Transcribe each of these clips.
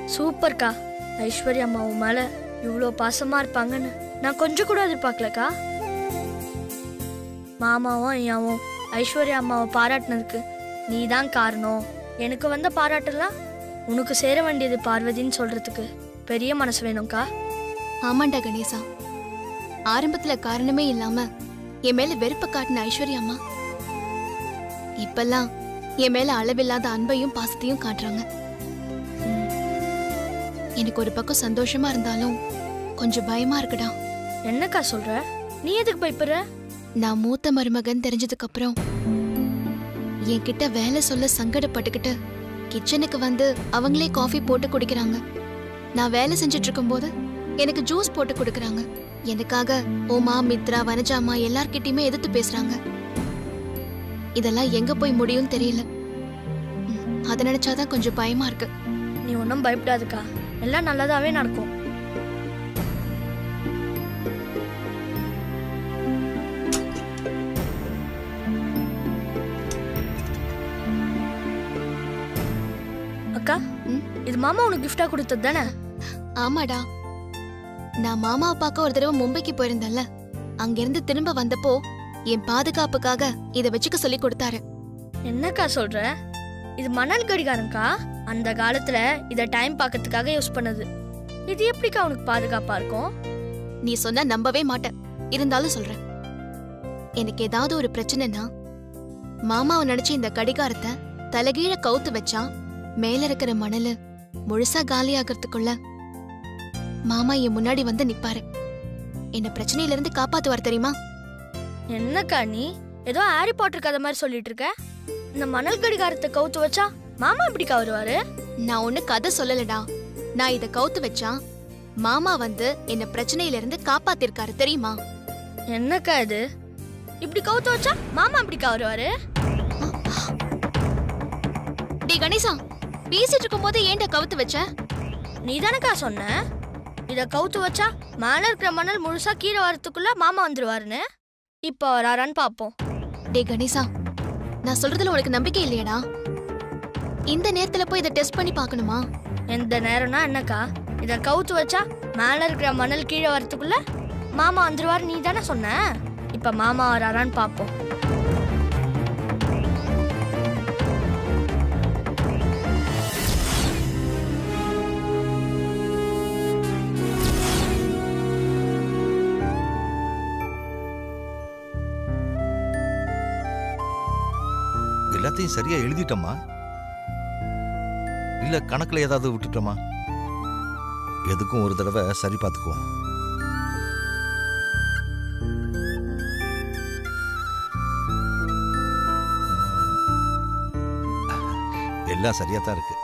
சூப்பர்க்கா ஐஸ்வர்யா அம்மா உன் மேல இவ்வளோ பாசமா இருப்பாங்கன்னு நான் கொஞ்சம் கூட எதிர்பார்க்கலக்கா மாமாவும் ஐயாவும் ஐஸ்வர்யா அம்மாவை பாராட்டினதுக்கு நீ தான் காரணம் எனக்கு வந்த பாராட்டெல்லாம் உனக்கு சேர வேண்டியது பார்வதின்னு சொல்றதுக்கு பெரிய மனசு வேணும்க்கா ஆமாண்டா கணேசா ஆரம்பத்துல காரணமே இல்லாம என் மேல வெறுப்ப காட்டின ஐஸ்வர்யா அம்மா இப்பெல்லாம் என் மேல அளவில்லாத அன்பையும் பாசத்தையும் காட்டுறாங்க ம். எனக்கு ஒரு பக்கம் சந்தோஷமா இருந்தாலும் கொஞ்சம் பயமா இருக்குடா என்னக்கா சொல்ற நீ எதுக்கு பயப்படுற நான் மூத்த மருமகன் தெரிஞ்சதுக்கு அப்புறம் என்கிட்ட வேலை சொல்ல சங்கடப்பட்டுக்கிட்டு கிச்சனுக்கு வந்து அவங்களே காஃபி போட்டு குடிக்கிறாங்க நான் வேலை செஞ்சுட்டு இருக்கும்போது எனக்கு ஜூஸ் போட்டு கொடுக்கறாங்க எனக்காக ஓமா மித்ரா வனஜாமா எல்லார்கிட்டயுமே எதிர்த்து பேசுறாங்க இதெல்லாம் எங்க போய் முடியும்னு தெரியல ம், அதை நினைச்சாதான் கொஞ்சம் பயமா இருக்கு நீ ஒன்றும் பயப்படாதுக்கா எல்லாம் நல்லதாவே நடக்கும் அக்கா ம்? இது மாமா உனக்கு கிஃப்டா கொடுத்தது தானே ஆமாடா நான் மாமாவை பார்க்க ஒரு தடவை மும்பைக்கு போயிருந்தேன்ல அங்கிருந்து திரும்ப வந்தப்போ என் பாதுகாப்புக்காக இதை வச்சுக்க சொல்லி கொடுத்தாரு என்னக்கா சொல்ற இது மணல் கடிகாரம்க்கா அந்த காலத்துல இத டைம் பார்க்கறதுக்காக யூஸ் பண்ணது இது எப்படிக்கா உனக்கு பாதுகாப்பா இருக்கும் நீ சொன்னா நம்பவே மாட்டேன் இருந்தாலும் சொல்றேன் எனக்கு ஏதாவது ஒரு பிரச்சனைனா மாமாவை நினைச்சு இந்த கடிகாரத்தை தலைகீழ கவுத்து வச்சா மேல இருக்கிற மணலு முழுசா காலியாகிறதுக்குள்ள மாமா என் முன்னாடி வந்து நிப்பாரு என்ன பிரச்சனையில இருந்து காப்பாத்துவார் தெரியுமா என்னக்கா நீ ஏதோ ஹாரி பாட்டர் கதை மாதிரி சொல்லிட்டு இருக்க இந்த மணல் கடிகாரத்தை கவுத்து வச்சா மாமா எப்படிக்கா வருவாரு நான் ஒண்ணு கதை சொல்லலடா நான் இத கவுத்து வச்சா மாமா வந்து என்ன பிரச்சனையில இருந்து காப்பாத்திருக்காரு தெரியுமா என்னக்கா இது இப்படி கவுத்து வச்சா மாமா எப்படிக்கா வருவாரு டேய் கணேசா பேசிட்டு இருக்கும்போது ஏன்டா கவுத்து வச்ச நீ தானக்கா சொன்ன இத கவுத்து வச்சா மேல இருக்கிற மணல் முழுசா கீழே வரதுக்குள்ள மாமா வந்துருவாருன்னு இப்ப வராரான்னு பாப்போம் டேய் கணேசா நான் சொல்றதுல உனக்கு நம்பிக்கை இல்லையாடா இந்த நேரத்துல போய் இதை டெஸ்ட் பண்ணி பார்க்கணுமா எந்த நேரம்னா என்னக்கா இத கவுத்து வச்சா மேல இருக்கிற மணல் கீழே வரதுக்குள்ள மாமா வந்துருவாரு நீ தானே சொன்ன இப்ப மாமா வராரான்னு பாப்போம் எல்லாத்தையும் சரியா எழுதிட்டோமா இல்ல கணக்குல ஏதாவது விட்டுட்டோமா எதுக்கும் ஒரு தடவை சரி பார்த்துக்குவோம் எல்லாம் சரியா தான் இருக்கு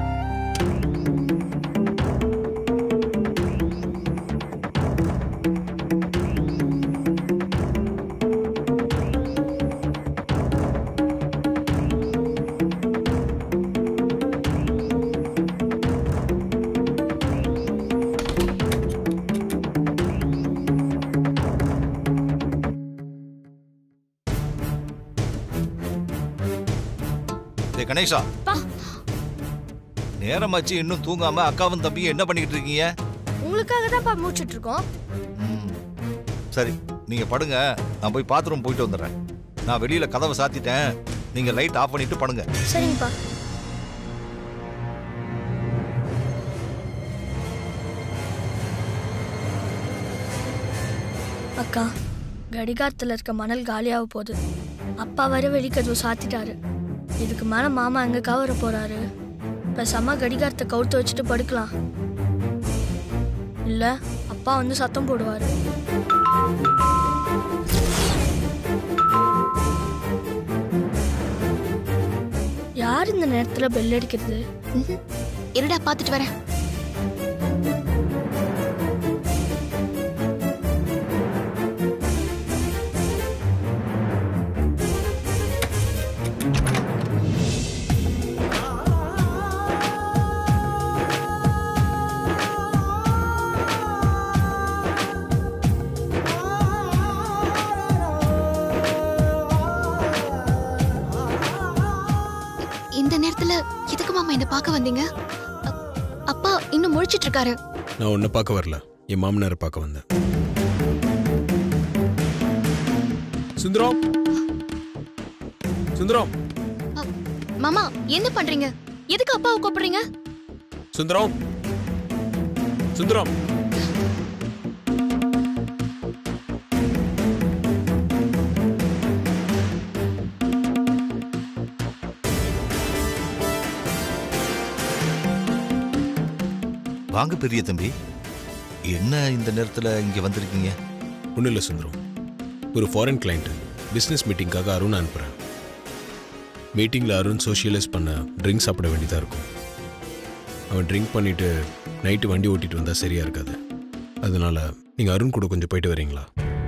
டேய் கணேஷா பா. நேரமாச்சு இன்னும் தூங்காம அக்காவும் தம்பியும் என்ன பண்ணிக்கிட்டு இருக்கீங்க உங்களுக்காக தான்ப்பா மூச்சுட்டு இருக்கோம் ம். சரி நீங்க படுங்க நான் போய் பாத்ரூம் போயிட்டு வந்துடுறேன் நான் வெளியில கதவை சாத்திட்டேன் நீங்க லைட் ஆஃப் பண்ணிட்டு படுங்க சரிங்கப்பா அக்கா கடிகாரத்துல இருக்க மணல் காலியாக போகுது அப்பா வர வெளிக்கதவு சாத்திட்டாரு இதுக்கு மேல மாமா எங்க கவர போறாரு பேசாம கடிகாரத்தை கவுத்து வச்சுட்டு படுக்கலாம் இல்ல அப்பா வந்து சத்தம் போடுவாரு யார் இந்த நேரத்துல பெல் அடிக்கிறது ம்ஹும். இருடா பாத்துட்டு வரேன் இந்த நேரத்துல எதுக்கு மாமா என்ன பார்க்க வந்தீங்க அப்- அப்பா அப்பா இன்னும் முழிச்சிட்டு இருக்காரு நான் உன்னை பார்க்க வரல என் மாமனாரை பார்க்க வந்தேன் சுந்தரம் சுந்தரம் மாமா என்ன பண்றீங்க எதுக்கு அப்பாவை கூப்பிடுறீங்க சுந்தரம் சுந்தரம் வாங்க பெரிய தம்பி என்ன இந்த நேரத்துல இங்க வந்திருக்கீங்க ஒன்றும் இல்லை சுந்தரம் ஒரு ஃபாரின் கிளைண்ட்டு பிஸ்னஸ் மீட்டிங்காக அருண் அனுப்புகிறேன் மீட்டிங்கில் அருண் சோஷியலைஸ் பண்ண ட்ரிங்க் சாப்பிட வேண்டியதாக இருக்கும் அவன் ட்ரிங்க் பண்ணிட்டு நைட்டு வண்டி ஓட்டிட்டு வந்தால் சரியாக இருக்காது அதனால நீங்கள் அருண் கூட கொஞ்சம் போயிட்டு வரீங்களா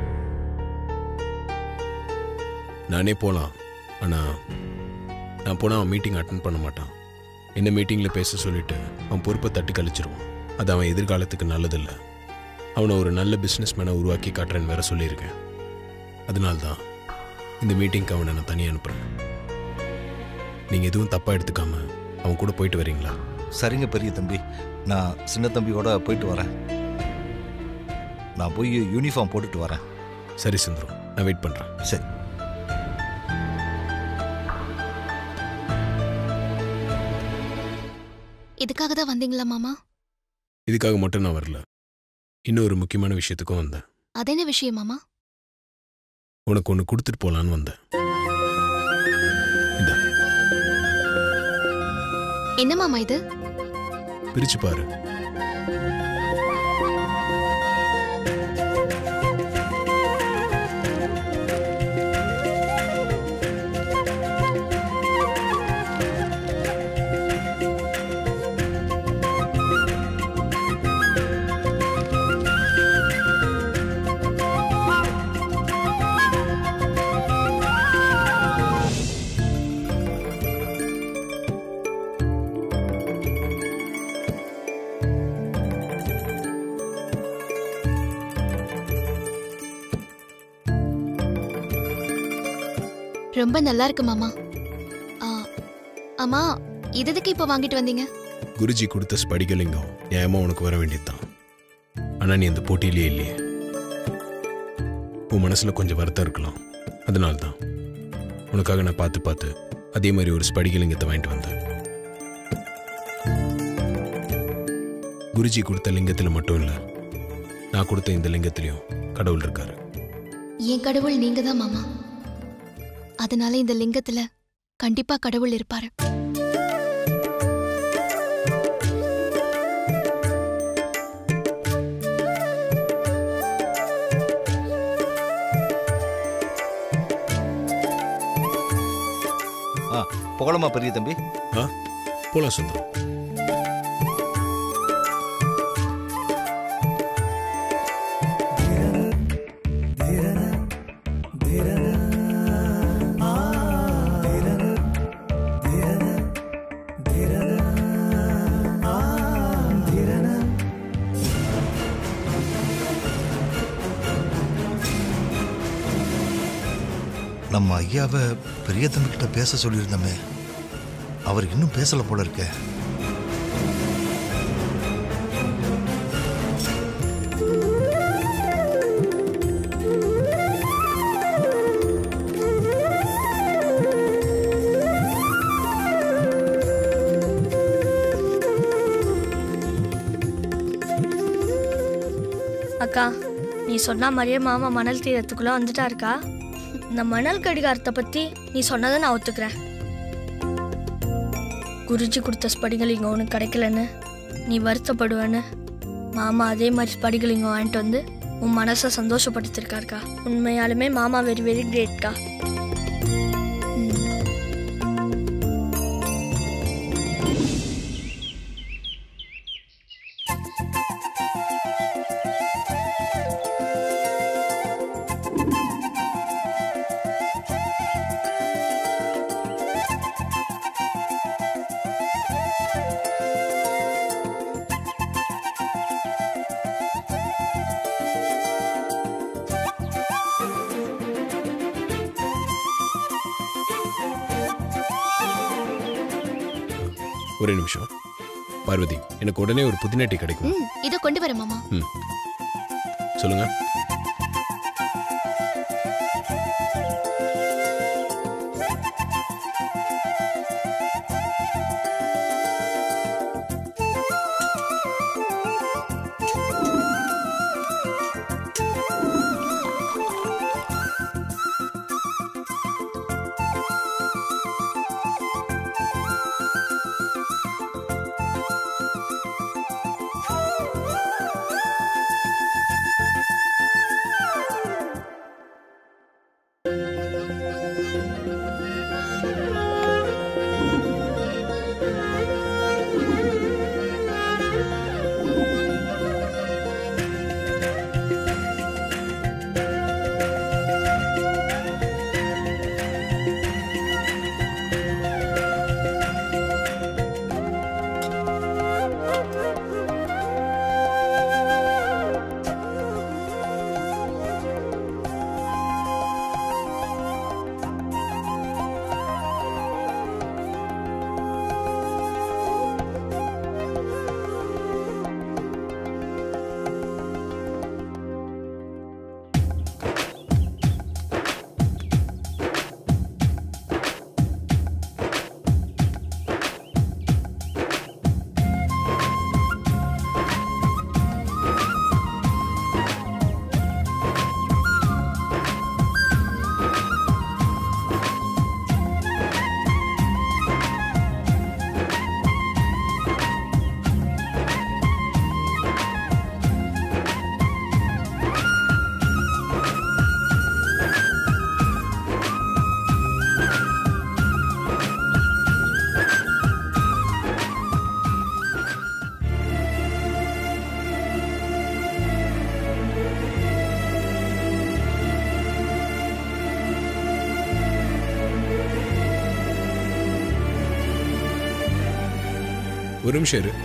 நானே போகலாம் ஆனால் நான் போனால் அவன் மீட்டிங் அட்டன் பண்ண மாட்டான் என்ன மீட்டிங்கில் பேச சொல்லிட்டு அவன் பொறுப்பை தட்டி கழிச்சிருவான் அது அவன் எதிர்காலத்துக்கு நல்லதில்லை அவனை ஒரு நல்ல பிஸ்னஸ் மேனை உருவாக்கி காட்டுறேன்னு வேற சொல்லியிருக்கேன் அதனால தான் இந்த மீட்டிங்க்கு அவனை நான் தனியாக அனுப்புகிறேன் நீங்கள் எதுவும் தப்பாக எடுத்துக்காம அவன் கூட போயிட்டு வரீங்களா சரிங்க பெரிய தம்பி நான் சின்ன தம்பியோட போயிட்டு வரேன் நான் போய் யூனிஃபார்ம் போட்டுட்டு வரேன் சரி சுந்தரம் நான் வெயிட் பண்ணுறேன் சரி இதுக்காக தான் வந்தீங்களா மாமா இதுக்காக மட்டும் நான் வரல இன்னும் ஒரு முக்கியமான விஷயத்துக்கும் வந்தேன் அது என்ன விஷயம் மாமா உனக்கு ஒன்று கொடுத்துட்டு போகலான்னு வந்தேன் இந்தா என்ன மாமா இது பிரிச்சு பாரு ரொம்ப நல்லா இருக்கு மாமா ஆ, அம்மா இது எதுக்கு இப்போ வாங்கிட்டு வந்தீங்க குருஜி கொடுத்த ஸ்படிகலிங்கம் நியாயமா உனக்கு வர வேண்டியதுதான் ஆனா நீ அந்த போட்டியிலே இல்லையே உன் மனசுல கொஞ்சம் வருத்தம் இருக்கலாம் அதனால தான் உனக்காக நான் பார்த்து பார்த்து அதே மாதிரி ஒரு ஸ்படிகலிங்கத்தை வாங்கிட்டு வந்தேன் குருஜி கொடுத்த லிங்கத்துல மட்டும் இல்ல நான் கொடுத்த இந்த லிங்கத்திலையும் கடவுள் இருக்காரு என் கடவுள் நீங்க தான் மாமா அதனால இந்த லிங்கத்துல கண்டிப்பா கடவுள் இருப்பாரு ஆ புகழமா பெரிய தம்பி ஆ போலாம் சுந்தரம் நம்ம ஐயாவை பெரிய தம்பி கிட்ட பேச சொல்லியிருந்தோமே அவர் இன்னும் பேசல போல இருக்கே அக்கா நீ சொன்ன மாதிரியே மாமா மணல் தீரத்துக்குள்ள வந்துட்டா இருக்கா இந்த மணல் கடிகாரத்தை பத்தி நீ சொன்னதை நான் ஒத்துக்கிறேன் குருஜி கொடுத்த ஸ்படிகலிங்கம் உனக்கு கிடைக்கலன்னு நீ வருத்தப்படுவேன்னு மாமா அதே மாதிரி ஸ்படிகலிங்கம் வாங்கிட்டு வந்து உன் மனசை சந்தோஷப்படுத்திருக்காருக்கா உண்மையாலுமே மாமா வெரி வெரி கிரேட்க்கா ஒரே நிமிஷம் பார்வதி எனக்கு உடனே ஒரு புதினா டீ கிடைக்கும் ம் இதோ கொண்டு வரேன் மாமா ம் சொல்லுங்க ஒரு நிமிஷம் இரு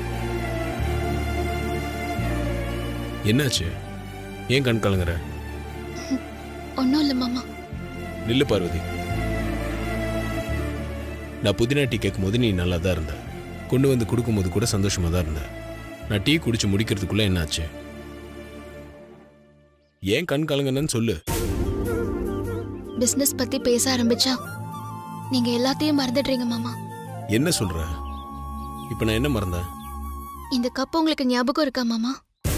என்னாச்சு ஏன் கண் கலங்குற ஒன்றும் இல்லை மாமா நில்லு பார்வதி நான் புதினா டீ கேட்கும் போது நீ நல்லா தான் இருந்த கொண்டு வந்து கொடுக்கும்போது கூட சந்தோஷமா தான் இருந்த நான் டீ குடிச்சு முடிக்கிறதுக்குள்ள என்னாச்சு ஏன் கண் கலங்குனன்னு சொல்லு பிசினஸ் பத்தி பேச ஆரம்பிச்சா நீங்க எல்லாத்தையும் மறந்துடுறீங்க மாமா என்ன சொல்ற இப்ப நான் என்ன மறந்தேன் இந்த கப் உங்களுக்கு ஞாபகம் இருக்கா மாமா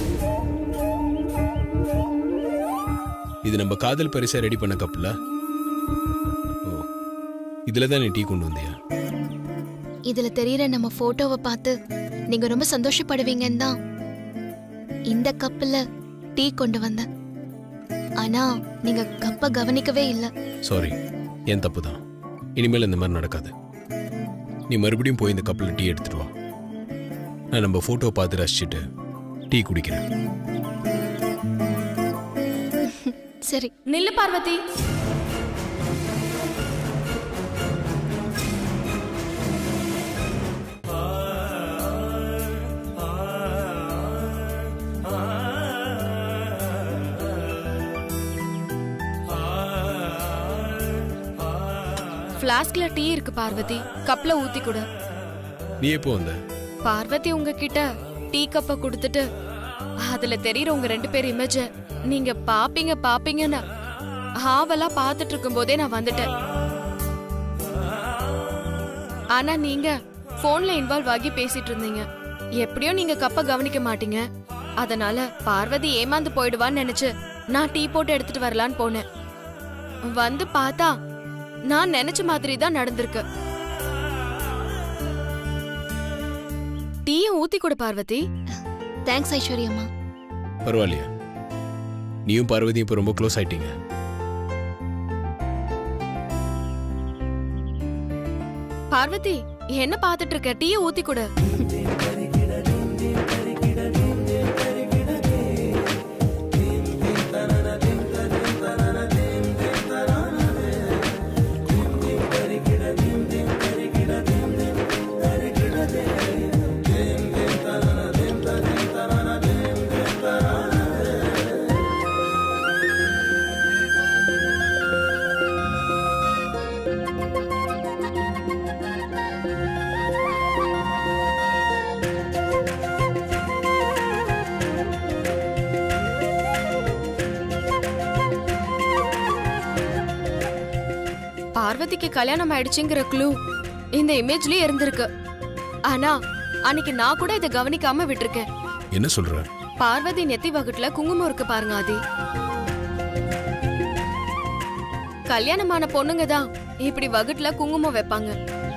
இது நம்ம காதல் பரிசா ரெடி பண்ண கப்புல ஓ இதுல தான் நீ டீ கொண்டு வந்தியா இதுல தெரியற நம்ம போட்டோவை பார்த்து நீங்க ரொம்ப சந்தோஷப்படுவீங்கன்னு தான் இந்த கப்பில் டீ கொண்டு வந்தேன் ஆனா நீங்க கப்பை கவனிக்கவே இல்லை சாரி என் தப்பு தான் இனிமேல் இந்த மாதிரி நடக்காது நீ மறுபடியும் போய் இந்த கப்பில் டீ எடுத்துட்டு வா நான் நம்ம ஃபோட்டோ பார்த்து ரசிச்சுட்டு டீ குடிக்கிறேன் சரி நில்லு பார்வதி ஃப்ளாஸ்க்ல டீ இருக்கு பார்வதி கப்ல ஊத்தி கொடு நீ எப்போ வந்த பார்வதி உங்ககிட்ட டீ கப்ப கொடுத்துட்டு அதுல தெரியற உங்க ரெண்டு பேர் இமேஜ நீங்க பாப்பீங்க பாப்பீங்கன்னு ஆவலா பாத்துட்டு இருக்கும் போதே நான் வந்துட்டேன் ஆனா நீங்க போன்ல இன்வால்வ் ஆகி பேசிட்டு இருந்தீங்க எப்படியும் நீங்க கப்ப கவனிக்க மாட்டீங்க அதனால பார்வதி ஏமாந்து போயிடுவான்னு நினைச்சு நான் டீ போட்டு எடுத்துட்டு வரலான்னு போனேன் வந்து பார்த்தா நான் நினைச்ச மாதிரி தான் நடந்திருக்கு டீயை ஊத்தி கொடு பார்வதி தேங்க்ஸ் ஐஸ்வர்யம்மா பரவாயில்லையா நீயும் பார்வதியும் இப்போ ரொம்ப க்ளோஸ் ஆயிட்டீங்க பார்வதி என்ன பாத்துட்டு இருக்க டீயை ஊத்தி கொடு பார்வதிக்கு கல்யாணம் ஆயிடுச்சுங்கிற க்ளூ இந்த இமேஜ்லயே இருந்திருக்கு ஆனா அன்னைக்கு நான் கூட இதை கவனிக்காம விட்டிருக்கேன் என்ன சொல்ற பார்வதி நெத்தி வகுட்டுல குங்குமம் இருக்கு பாருங்க ஆதி கல்யாணமான பொண்ணுங்க தான் இப்படி வகுட்டுல குங்குமம் வைப்பாங்க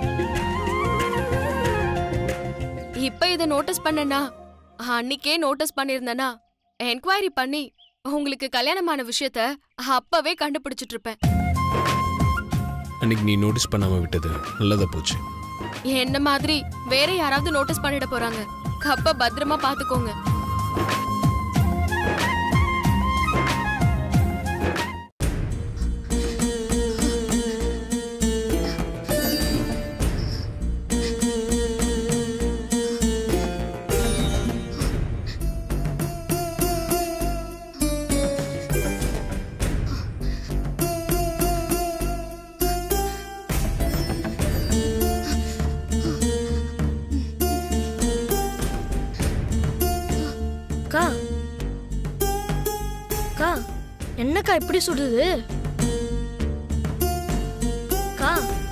இப்ப இத நோட்டீஸ் பண்ணனா அன்னைக்கே நோட்டீஸ் பண்ணிருந்தனா என்கொயரி பண்ணி உங்களுக்கு கல்யாணமான விஷயத்த அப்பவே கண்டுபிடிச்சிட்டு இருப்பேன் அன்னைக்கு நீ நோட்டீஸ் பண்ணாம விட்டது நல்லதா போச்சு என்ன மாதிரி வேற யாராவது நோட்டீஸ் பண்ணிட போறாங்க கப்ப பத்திரமா பாத்துக்கோங்க அக்கா அக்கா என்னக்கா இப்படி சுடுது அக்கா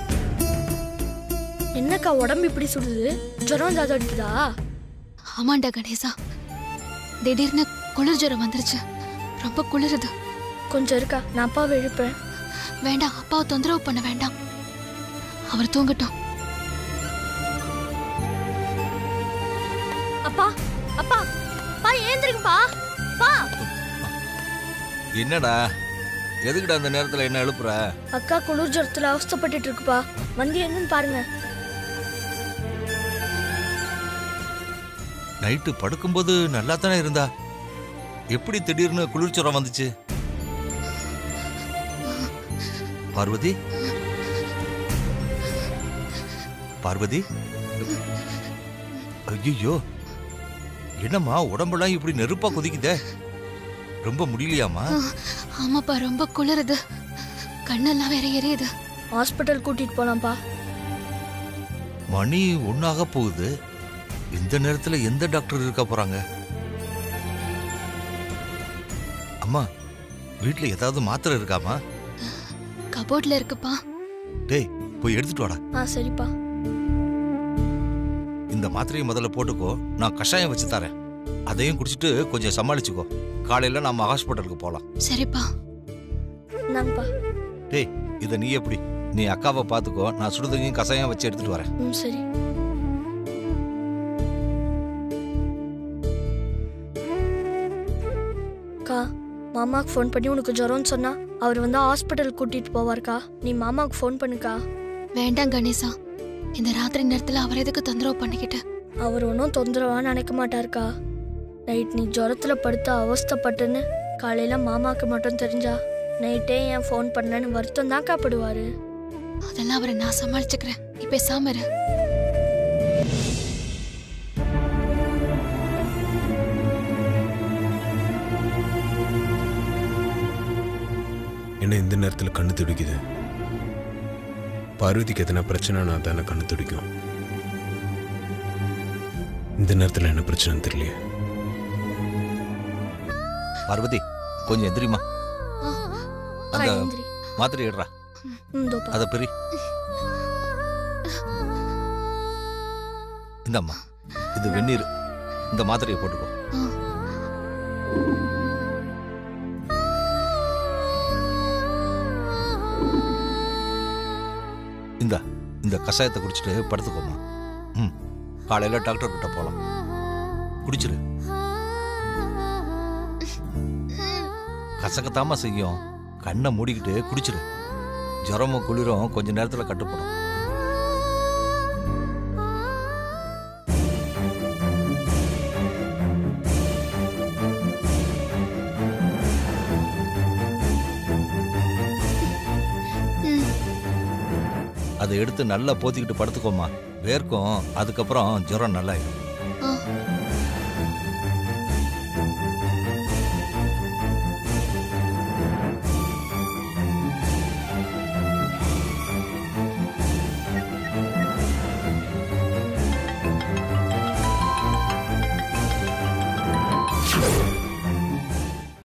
என்னக்கா உடம்பு இப்படி சுடுது ஜுரம் ஏதாவது அடிக்குதா ஆமாண்டா கணேசா திடீர்னு குளிர் ஜுரம் வந்துருச்சு ரொம்ப குளிருது கொஞ்சம் இருக்கா நான் அப்பாவை எழுப்பேன் வேண்டாம் அப்பாவை தொந்தரவு பண்ண வேண்டாம் அவர் தூங்கட்டும் அப்பா அப்பா பா ஏந்திருங்கப்பா பா என்னடா எதுக்குடா அந்த நேரத்துல என்ன எழுப்புற அக்கா குளிர் ஜுரத்துல அவஸ்தைப்பட்டுட்டு இருக்குப்பா வந்து என்னன்னு பாருங்க நைட்டு படுக்கும்போது நல்லா தானே இருந்தா எப்படி திடீர்னு குளிர்ச்சுரம் வந்துச்சு பார்வதி பார்வதி ஐயோ என்னம்மா உடம்பெல்லாம் இப்படி நெருப்பா கொதிக்குதே ரொம்ப முடியலையாம்மா ஆமாப்பா ரொம்ப குளிருது கண்ணெல்லாம் வேற எரியுது ஹாஸ்பிட்டல் கூட்டிட்டு போலாம்ப்பா மணி ஒன்னாக போகுது இந்த நேரத்துல எந்த டாக்டர் இருக்க போறாங்க அம்மா வீட்ல ஏதாவது மாத்திரை இருக்காமா கபோர்ட்ல இருக்குப்பா டேய் போய் எடுத்துட்டு வாடா ஆ சரிப்பா இந்த மாத்திரையை முதல்ல போட்டுக்கோ நான் கஷாயம் வச்சு தரேன் அதையும் குடிச்சிட்டு கொஞ்சம் சமாளிச்சுக்கோ காலையில நாம ஹாஸ்பிட்டலுக்கு போலாம் சரிப்பா இந்தாங்கப்பா டேய் இதை நீ எப்படி நீ அக்காவை பார்த்துக்கோ நான் சுடுதண்ணியும் கஷாயம் வச்சு எடுத்துட்டு வரேன் ம் சரி அக்கா மாமாவுக்கு ஃபோன் பண்ணி உனக்கு ஜுரம்னு சொன்னா அவர் வந்து ஹாஸ்பிட்டல் கூட்டிட்டு போவார்க்கா நீ மாமாவுக்கு ஃபோன் பண்ணுக்கா வேண்டாம் கணேசா இந்த ராத்திரி நேரத்துல அவர் எதுக்கு தொந்தரவு பண்ணிக்கிட்டு அவர் ஒன்றும் தொந்தரவா நினைக்க மாட்டாருக்கா நைட் நீ ஜுரத்துல படுத்து அவஸ்தைப்பட்டுன்னு காலையில மாமாக்கு மட்டும் தெரிஞ்சா நைட்டே ஏன் ஃபோன் பண்ணலன்னு வருத்தம் தான் காப்பிடுவாரு அதெல்லாம் அவரை நான் சமாளிச்சுக்கிறேன் நீ பேசாம இரு என்ன இந்த நேரத்தில் கண்ணு துடிக்குது பார்வதிக்கு எதனா பிரச்சனைனா தானே கண்ணு துடிக்கும் இந்த நேரத்தில் என்ன பிரச்சனைன்னு தெரியலையே பார்வதி கொஞ்சம் எந்திரிமா அந்த எந்திரி. மாத்திரை இடுறா ம் தோப்பா அதை பெரி இந்தம்மா இது வெந்நீர் இந்த மாத்திரையை போட்டுக்கோ இந்தா இந்த கஷாயத்தை குடிச்சிட்டு படுத்துக்கோமா ம் காலையில டாக்டர் கிட்ட போலாம் குடிச்சிரு கசக்கத்தாம செய்யும் கண்ணை மூடிக்கிட்டு குடிச்சிரு ஜுரமும் குளிரும் கொஞ்ச நேரத்துல கட்டுப்படும் ம், அதை எடுத்து நல்லா போத்திக்கிட்டு படுத்துக்கோமா வேர்க்கும் அதுக்கப்புறம் ஜுரம் நல்லா ஆ.